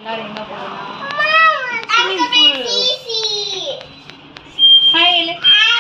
எல்லாரும் எங்க போகலாம் Swimming pool. Hi, Ele.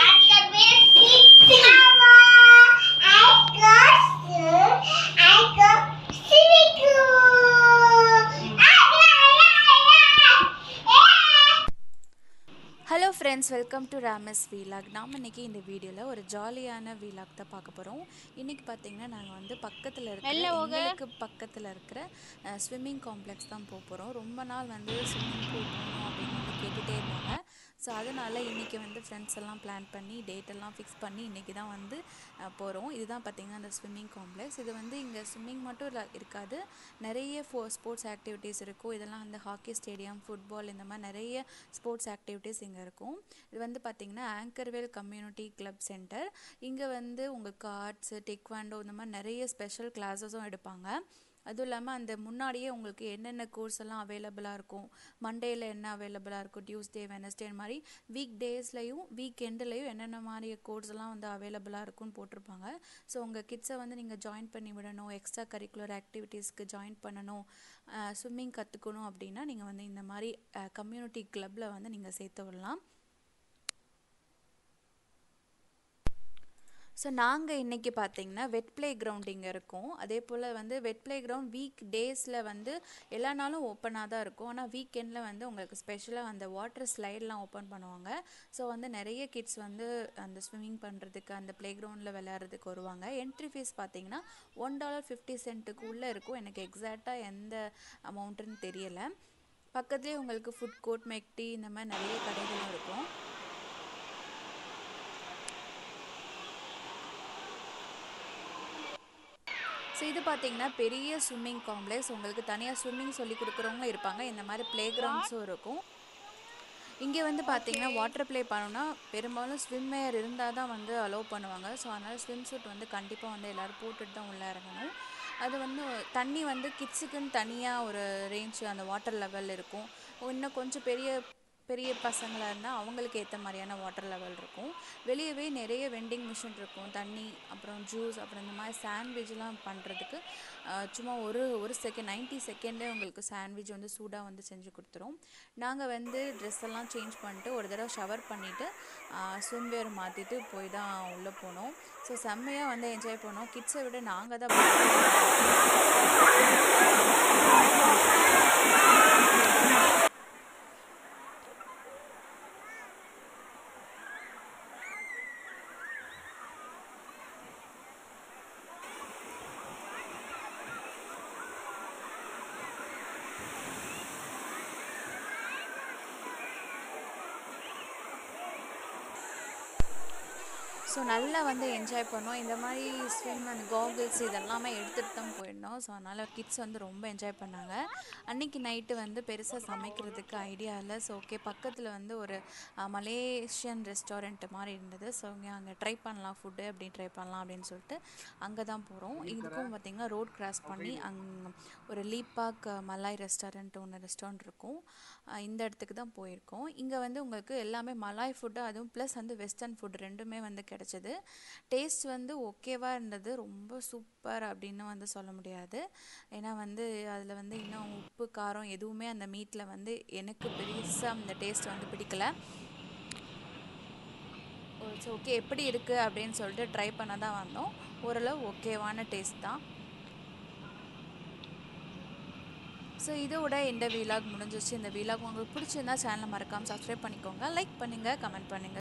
Hello friends welcome to Rama's vlog நாம் இன்றைக்கி இந்த வீடியோவில் ஒரு ஜாலியான வீலாக் தான் பார்க்க போகிறோம் இன்றைக்கி பார்த்தீங்கன்னா நாங்கள் வந்து பக்கத்தில் இருக்கிற எங்களுக்கு பக்கத்தில் இருக்கிற ஸ்விம்மிங் காம்ப்ளெக்ஸ் தான் போக போகிறோம் ரொம்ப நாள் வந்து ஸ்விம்மிங் பூல் போகணும் அப்படின்னு வந்து கேட்டுகிட்டே இருந்தாங்க ஸோ அதனால் இன்றைக்கி வந்து ஃப்ரெண்ட்ஸ் எல்லாம் பிளான் பண்ணி டேட் எல்லாம் ஃபிக்ஸ் பண்ணி இன்றைக்கி தான் வந்து போகிறோம் இதுதான் பார்த்திங்கன்னா அந்த ஸ்விம்மிங் காம்ப்ளெக்ஸ் இது வந்து இங்கே ஸ்விம்மிங் மட்டும் இல்ல- இருக்காது நிறைய ஃபோ ஸ்போர்ட்ஸ் ஆக்டிவிட்டீஸ் இருக்கும் இதெல்லாம் அந்த ஹாக்கி ஸ்டேடியம் ஃபுட்பால் இந்த மாதிரி நிறைய ஸ்போர்ட்ஸ் ஆக்டிவிட்டீஸ் இங்கே இருக்கும் இது வந்து பார்த்திங்கன்னா ஆங்கர்வேல் கம்யூனிட்டி கிளப் சென்டர் இங்கே வந்து உங்களுக்கு ஆர்ட்ஸு டெக்வாண்டோ இந்த மாதிரி நிறைய ஸ்பெஷல் கிளாஸஸும் எடுப்பாங்க அதுவும் இல்லாமல் அந்த முன்னாடியே உங்களுக்கு என்னென்ன கோர்ஸ் எல்லாம் அவைலபிளாக இருக்கும் மண்டேயில் என்ன அவைலபிளாக இருக்கும் டியூஸ்டே வெனஸ்டே இந்த மாதிரி வீக் டேஸ்லையும் வீக் எண்ட்லையும் என்னென்ன மாதிரி கோர்ஸ் எல்லாம் வந்து அவைலபிளாக இருக்கும்னு போட்டிருப்பாங்க ஸோ உங்கள் கிட்ஸை வந்து நீங்கள் ஜாயின் பண்ணி விடணும் எக்ஸ்ட்ரா கரிக்குலர் ஆக்டிவிட்டீஸ்க்கு ஜாயின் பண்ணணும் ஸ்விம்மிங் கற்றுக்கணும் அப்படின்னா நீங்கள் வந்து இந்த மாதிரி கம்யூனிட்டி கிளப்பில் வந்து நீங்கள் சேர்த்து விடலாம் ஸோ நாங்கள் இன்றைக்கி பார்த்தீங்கன்னா வெட் ப்ளே கிரவுண்ட் இங்கே இருக்கும் அதே போல் வந்து வெட் ப்ளே கிரவுண்ட் வீக் டேஸில் வந்து எல்லா நாளும் ஓப்பனாக தான் இருக்கும் ஆனால் வீக்கெண்டில் வந்து உங்களுக்கு ஸ்பெஷலாக அந்த வாட்டர் ஸ்லைட்லாம் ஓப்பன் பண்ணுவாங்க ஸோ வந்து நிறைய கிட்ஸ் வந்து அந்த ஸ்விம்மிங் பண்ணுறதுக்கு அந்த ப்ளே கிரவுண்டில் விளையாடுறதுக்கு வருவாங்க என்ட்ரி ஃபீஸ் பார்த்தீங்கன்னா ஒன் டாலர் ஃபிஃப்டி சென்ட்டுக்கு உள்ளே இருக்கும் எனக்கு எக்ஸாக்டாக எந்த அமௌண்ட்டுன்னு தெரியலை பக்கத்துலேயே உங்களுக்கு ஃபுட் கோர்ட் மெக்டி இந்த மாதிரி நிறைய கடைகளும் இருக்கும் ஸோ இது பார்த்தீங்கன்னா பெரிய ஸ்விம்மிங் காம்ப்ளெக்ஸ் உங்களுக்கு தனியாக ஸ்விம்மிங் சொல்லி கொடுக்குறவங்களும் இருப்பாங்க இந்த மாதிரி ப்ளே கிரவுண்ட்ஸும் இருக்கும் இங்கே வந்து பார்த்தீங்கன்னா வாட்டர் ப்ளே பண்ணணும்னா பெரும்பாலும் ஸ்விம்மேர் இருந்தால் தான் வந்து அலோவ் பண்ணுவாங்க ஸோ அதனால் ஸ்விம் சூட் வந்து கண்டிப்பாக வந்து எல்லோரும் போட்டுட்டு தான் உள்ளே இறங்கணும் அது வந்து தண்ணி வந்து கிட்ஸுக்குன்னு தனியாக ஒரு ரேஞ்ச் அந்த வாட்டர் லெவல் இருக்கும் இன்னும் கொஞ்சம் பெரிய பெரிய பசங்களாக இருந்தால் அவங்களுக்கு ஏற்ற மாதிரியான வாட்டர் லெவல் இருக்கும் வெளியவே நிறைய வெண்டிங் மிஷின் இருக்கும் தண்ணி அப்புறம் ஜூஸ் அப்புறம் இந்த மாதிரி சாண்ட்விச்லாம் பண்ணுறதுக்கு சும்மா ஒரு ஒரு செகண்ட் 90 செகண்ட்லேயே உங்களுக்கு சாண்ட்விச் வந்து சூடாக வந்து செஞ்சு கொடுத்துரும் நாங்கள் வந்து ட்ரெஸ் எல்லாம் சேஞ்ச் பண்ணிட்டு ஒரு தடவை ஷவர் பண்ணிவிட்டு ஸ்விம்வேர் மாற்றிட்டு போய் தான் உள்ளே போனோம் ஸோ செம்மையாக வந்து என்ஜாய் பண்ணோம் கிட்ஸை விட நாங்கள் தான் ஸோ நல்லா வந்து என்ஜாய் பண்ணோம் இந்த மாதிரி ஸ்விம் அண்ட் காகுல்ஸ் இதெல்லாமே எடுத்துகிட்டு தான் போயிருந்தோம் ஸோ அதனால் கிட்ஸ் வந்து ரொம்ப என்ஜாய் பண்ணாங்க அன்னைக்கு நைட்டு வந்து பெருசாக சமைக்கிறதுக்கு ஐடியா இல்லை ஸோ ஓகே பக்கத்தில் வந்து ஒரு அஹ், மலேசியன் ரெஸ்டாரண்ட் மாதிரி இருந்தது ஸோ இங்கே அங்கே ட்ரை பண்ணலாம் ஃபுட்டு அப்படி ட்ரை பண்ணலாம் அப்படின்னு சொல்லிட்டு அங்கே தான் போகிறோம் இதுக்கும் பார்த்திங்கன்னா ரோட் கிராஸ் பண்ணி அங் ஒரு லீபாக் மலாய் ரெஸ்டாரண்ட் ஒன்று ரெஸ்டாரண்ட் இருக்கும் அஹ், இந்த இடத்துக்கு தான் போயிருக்கோம் இங்கே வந்து உங்களுக்கு எல்லாமே மலாய் ஃபுட்டு அதுவும் ப்ளஸ் வந்து வெஸ்டர்ன் ஃபுட் ரெண்டுமே வந்து கிடச்சிது டேஸ்ட் வந்து ஓகேவாக இருந்தது ரொம்ப சூப்பர் அப்படின்னு வந்து சொல்ல முடியாது ஏன்னா வந்து அதில் வந்து இன்னும் உப்பு காரம் எதுவுமே அந்த மீட்டில் வந்து எனக்கு பெருசாக அந்த டேஸ்ட் வந்து பிடிக்கல ஸோ ஓகே எப்படி இருக்குது அப்படின்னு சொல்லிட்டு ட்ரை பண்ண தான் வந்தோம் ஓரளவு ஓகேவான டேஸ்ட் தான் ஸோ இதோட இந்த வீலாக் முடிஞ்சிச்சு இந்த வீலாக் உங்களுக்கு பிடிச்சிருந்தா சேனலை மறக்காமல் சப்ஸ்கிரைப் பண்ணிக்கோங்க லைக் பண்ணுங்கள் கமெண்ட் பண்ணுங்கள்